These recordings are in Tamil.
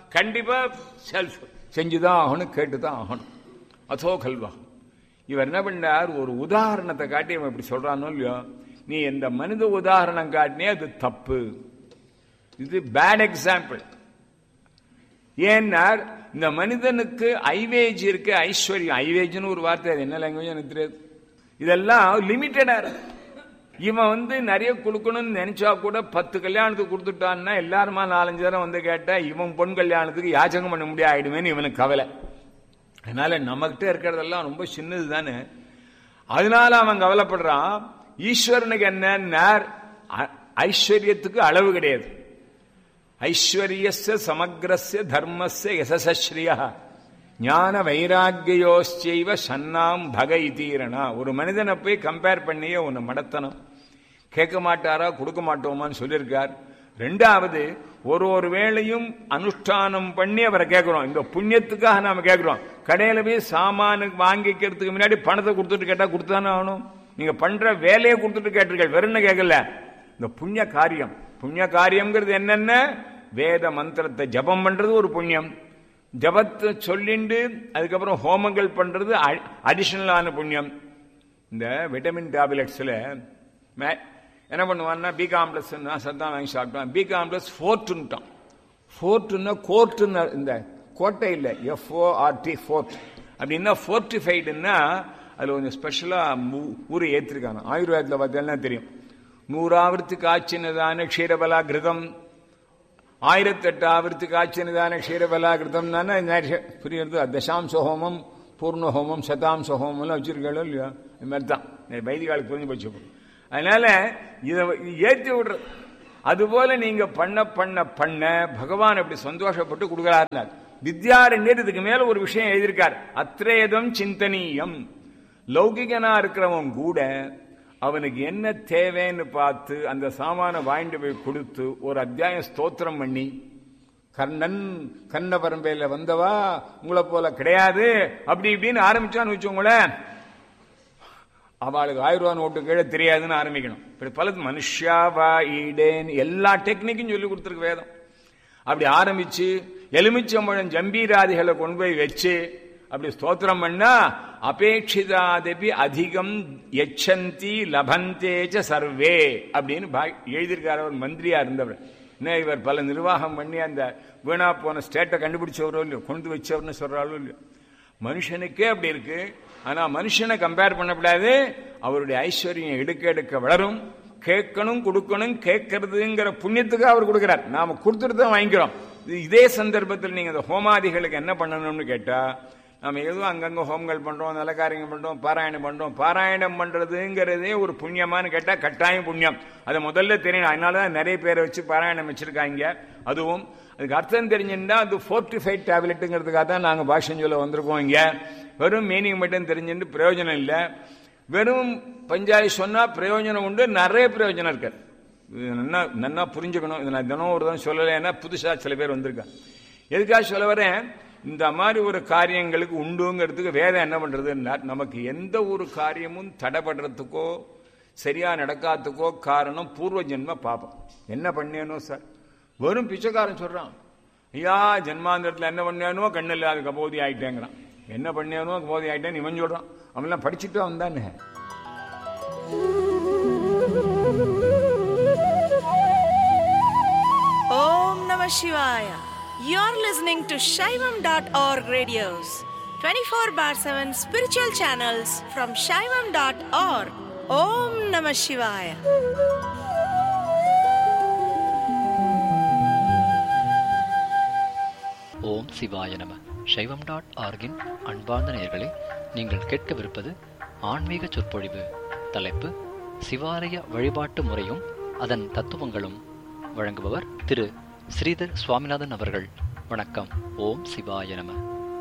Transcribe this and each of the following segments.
கண்டிப்பா செல்ஃப் செஞ்சுதான் ஆகணும் கேட்டுதான் ஆகணும் அதோ கல்வா இவர் என்ன பண்ணார் ஒரு உதாரணத்தை காட்டி அவன் இப்படி சொல்றானோ இல்லையோ நீ எந்த மனித உதாரணம் காட்டினே அது தப்பு இது பேட் எக்ஸாம்பிள் ஏன்னார் இந்த மனிதனுக்கு ஐவேஜ் இருக்கு ஐஸ்வர்யம் ஐவேஜ்னு ஒரு வார்த்தை அது என்ன லாங்குவேஜ் எனக்கு தெரியாது இதெல்லாம் லிமிட்டடா இருக்கு இவன் வந்து நிறைய கொடுக்கணும்னு நினைச்சா கூட பத்து கல்யாணத்துக்கு கொடுத்துட்டான்னா எல்லாருமா நாலஞ்சு தரம் வந்து கேட்டா இவன் பொன் கல்யாணத்துக்கு யாச்சகம் பண்ண முடியாது ஆயிடுமேன்னு இவனுக்கு கவலை அதனால நம்மகிட்ட இருக்கிறதெல்லாம் ரொம்ப சின்னது தானே அதனால அவன் கவலைப்படுறான் ஈஸ்வரனுக்கு என்ன ஐஸ்வர்யத்துக்கு அளவு கிடையாது ஐஸ்வர்யஸ்ய சமக்ரஸ்ய தர்மஸ்ய யசஸ்ரீயா ஞான வைராக்கியோச்சைவ சன்னாம் பக இதீரணா ஒரு மனிதனை போய் கம்பேர் பண்ணியே உன்னை மடத்தனம் கேட்க மாட்டாரா கொடுக்க மாட்டோமான்னு சொல்லியிருக்கார் ரெண்டாவது ஒரு ஒரு வேளையும் அனுஷ்டானம் பண்ணி அவரை கேட்கிறோம் இந்த புண்ணியத்துக்காக நாம கேட்கிறோம் கடையில போய் சாமானுக்கு வாங்கிக்கிறதுக்கு முன்னாடி பணத்தை கொடுத்துட்டு கேட்டா கொடுத்தானே ஆகணும் நீங்க பண்ற வேலையை கொடுத்துட்டு கேட்டிருக்கீங்க வெறும் கேட்கல இந்த புண்ணிய காரியம் புண்ணிய காரியம்ங்கிறது என்னென்ன வேத மந்திரத்தை ஜபம் பண்றது ஒரு புண்ணியம் ஜபத்தை சொல்லிண்டு அதுக்கப்புறம் ஹோமங்கள் பண்றது அடிஷனலான புண்ணியம் இந்த விட்டமின் டேப்லெட்ஸ்ல என்ன பண்ணுவான்னா பி காம்ப்ளெக்ஸ் சத்தான் வாங்கி சாப்பிட்டான் பி காம்ப்ளெக்ஸ் ஃபோர்ட்டுன்ட்டான் ஃபோர்ட்டுன்னா கோர்ட்டுன்னு இந்த கோட்டை இல்லை எஃப்ஓஆர்டி ஃபோர்ட் அப்படின்னா ஃபோர்ட்டிஃபைடுன்னா அதில் கொஞ்சம் ஸ்பெஷலாக ஊரை ஏற்றிருக்காங்க ஆயுர்வேதத்தில் பார்த்தீங்கன்னா தெரியும் நூறாவிரத்து காய்ச்சினதான க்ஷீரபலா கிருதம் ஆயிரத்தெட்டு ஆவிரத்து காய்ச்சினதான க்ஷீரபலா கிருதம் தானே புரியுறது தசாம்ச ஹோமம் பூர்ண ஹோமம் சதாம்ச ஹோமம்லாம் வச்சிருக்கோ இல்லையா இது மாதிரி தான் வைதிகாலுக்கு புரிஞ்சு போச்சு அதனால இதை ஏற்றி விடுறது அதுபோல நீங்க பண்ண பண்ண பண்ண பகவான் அப்படி சந்தோஷப்பட்டு கொடுக்கிறார் வித்யாரண்யர் இதுக்கு மேல ஒரு விஷயம் எழுதியிருக்கார் அத்ரேதம் சிந்தனீயம் லௌகிகனா இருக்கிறவன் கூட அவனுக்கு என்ன தேவைன்னு பார்த்து அந்த சாமான வாங்கிட்டு போய் கொடுத்து ஒரு அத்தியாயம் ஸ்தோத்திரம் பண்ணி கர்ணன் கண்ண பரம்பரையில வந்தவா உங்களை போல கிடையாது அப்படி இப்படின்னு ஆரம்பிச்சான்னு வச்சோங்களேன் அவளுக்கு ஆயிரம் ரூபா நோட்டு கீழே தெரியாதுன்னு ஆரம்பிக்கணும் இப்படி பல மனுஷாவா ஈடேன் எல்லா டெக்னிக்கும் சொல்லி கொடுத்துருக்கு வேதம் அப்படி ஆரம்பிச்சு எலுமிச்சம்பழம் ஜம்பீராதிகளை கொண்டு போய் வச்சு அப்படி ஸ்தோத்திரம் பண்ணா அபேட்சிதாதபி அதிகம் எச்சந்தி லபந்தேச்ச சர்வே அப்படின்னு எழுதியிருக்கார் அவர் மந்திரியா இருந்தவர் இன்னும் இவர் பல நிர்வாகம் பண்ணி அந்த வீணா போன ஸ்டேட்டை கண்டுபிடிச்சவரோ இல்லையோ கொண்டு வச்சவர்னு சொல்றாளோ இல்லையோ மனுஷனுக்கே அப்படி இருக்கு ஆனா மனுஷனை கம்பேர் பண்ணக்கூடாது அவருடைய ஐஸ்வர்யம் எடுக்க எடுக்க வளரும் கேட்கணும் கொடுக்கணும் கேட்கறதுங்கிற புண்ணியத்துக்கு அவர் கொடுக்கிறார் நாம கொடுத்துட்டு தான் வாங்கிக்கிறோம் இதே சந்தர்ப்பத்தில் நீங்க இந்த ஹோமாதிகளுக்கு என்ன பண்ணணும்னு கேட்டா நம்ம ஏதோ அங்கங்க ஹோமங்கள் பண்றோம் நல்ல காரியங்கள் பண்றோம் பாராயணம் பண்றோம் பாராயணம் பண்றதுங்கிறதே ஒரு புண்ணியமானு கேட்டா கட்டாயம் புண்ணியம் அதை முதல்ல தெரியணும் அதனாலதான் நிறைய பேரை வச்சு பாராயணம் வச்சிருக்காங்க அதுவும் அதுக்கு அர்த்தம் தெரிஞ்சுட்டா அது ஃபோர்ட்டிஃபைட் டேப்லெட்டுங்கிறதுக்காக தான் நாங்கள் பாஷம் சொல்ல வந்திருக்கோம் இங்கே வெறும் மீனிங் மட்டும் தெரிஞ்சுட்டு பிரயோஜனம் இல்லை வெறும் பஞ்சாயத்து சொன்னா பிரயோஜனம் உண்டு நிறைய பிரயோஜனம் இருக்கு நல்லா நல்லா புரிஞ்சுக்கணும் இதை நான் தினம் ஒரு தான் சொல்லலைன்னா புதுசா சில பேர் வந்திருக்கேன் எதுக்காக சொல்ல வரேன் இந்த மாதிரி ஒரு காரியங்களுக்கு உண்டுங்கிறதுக்கு வேதம் என்ன பண்றதுன்னா நமக்கு எந்த ஒரு காரியமும் தடைப்படுறதுக்கோ சரியா நடக்காததுக்கோ காரணம் பூர்வ ஜென்ம பாபம் என்ன பண்ணேனோ சார் வெறும் பிச்சைக்காரன் சொல்றான் ஐயா ஜென்மாந்திரத்தில் என்ன பண்ணேனோ கண்ணில் அது கபோதி ஆயிட்டேங்கிறான் என்ன பண்ணேனோ கபோதி ஆயிட்டேன்னு இவன் சொல்றான் அவன்லாம் படிச்சுட்டு வந்தானே Om Namah Shivaya. You're listening to Shaivam.org radios, 24 bar 7 spiritual channels from Shaivam.org. Om Namah Shivaya. ஓம் சிவாய நம சைவம் டாட் ஆர்கின் அன்பார்ந்த நேயர்களே நீங்கள் கேட்கவிருப்பது ஆன்மீக சொற்பொழிவு தலைப்பு சிவாலய வழிபாட்டு முறையும் அதன் தத்துவங்களும் வழங்குபவர் திரு ஸ்ரீதர் சுவாமிநாதன் அவர்கள் வணக்கம் ஓம் சிவாய நம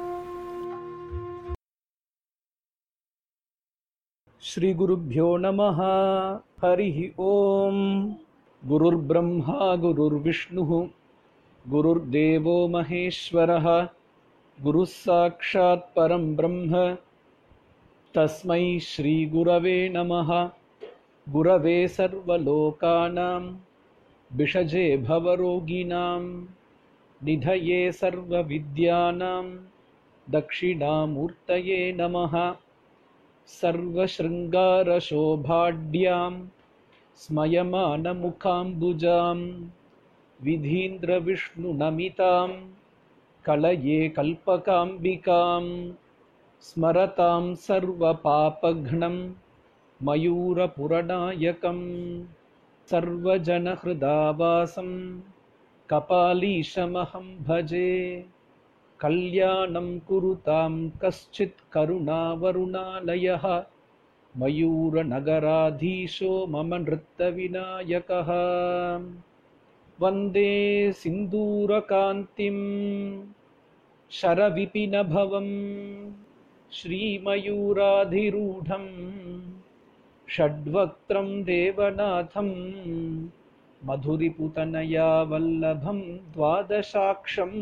श्रीगुरुभ्यो नमः हरिः ॐ गुरुर्ब्रह्मा गुरुर्विष्णुः गुरुर्देवो महेश्वरः गुरुः साक्षात् परं ब्रह्म तस्मै श्रीगुरवे नमः गुरवे सर्वलोकानां विषजे भवरोगिणां निधये सर्वविद्यानां दक्षिणामूर्तये नमः सर्वशृङ्गारशोभाढ्यां स्मयमानमुखाम्बुजां विधीन्द्रविष्णुनमितां कलये कल्पकाम्बिकां स्मरतां सर्वपापघ्नं मयूरपुरनायकं सर्वजनहृदावासं कपालीशमहं भजे कल्याणं कुरुतां कश्चित् करुणावरुणालयः मयूरनगराधीशो मम नृत्तविनायकः वन्दे सिन्दूरकान्तिं शरविपिनभवं श्रीमयूराधिरूढं षड्वक्त्रं देवनाथं मधुरिपुतनया वल्लभं द्वादशाक्षम्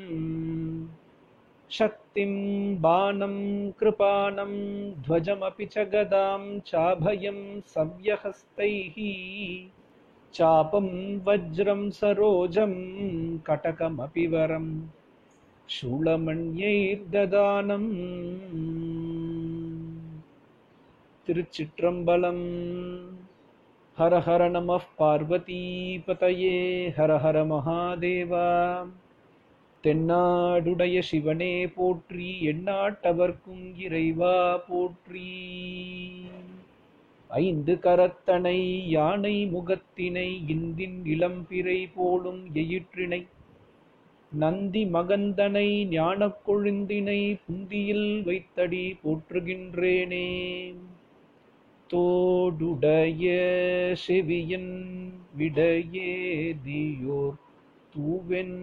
शक्तिं बाणं कृपाणं ध्वजमपि च गदां चाभयं सव्यहस्तैः चापं वज्रं सरोजं कटकमपि वरं शूलमण्यैर्ददानम् திருச்சிற்றம்பலம் ஹர ஹர நம பார்வதீபதயே ஹர ஹர மகாதேவா தென்னாடுடைய சிவனே போற்றி எண்ணாட்டவர்க்கும் இறைவா போற்றி ஐந்து கரத்தனை யானை முகத்தினை இந்தின் இளம்பிறை போலும் எயிற்றினை நந்தி மகந்தனை ஞானக் கொழுந்தினை புந்தியில் வைத்தடி போற்றுகின்றேனே தோடுடைய செவியன் விடையேதியோர் தூவென்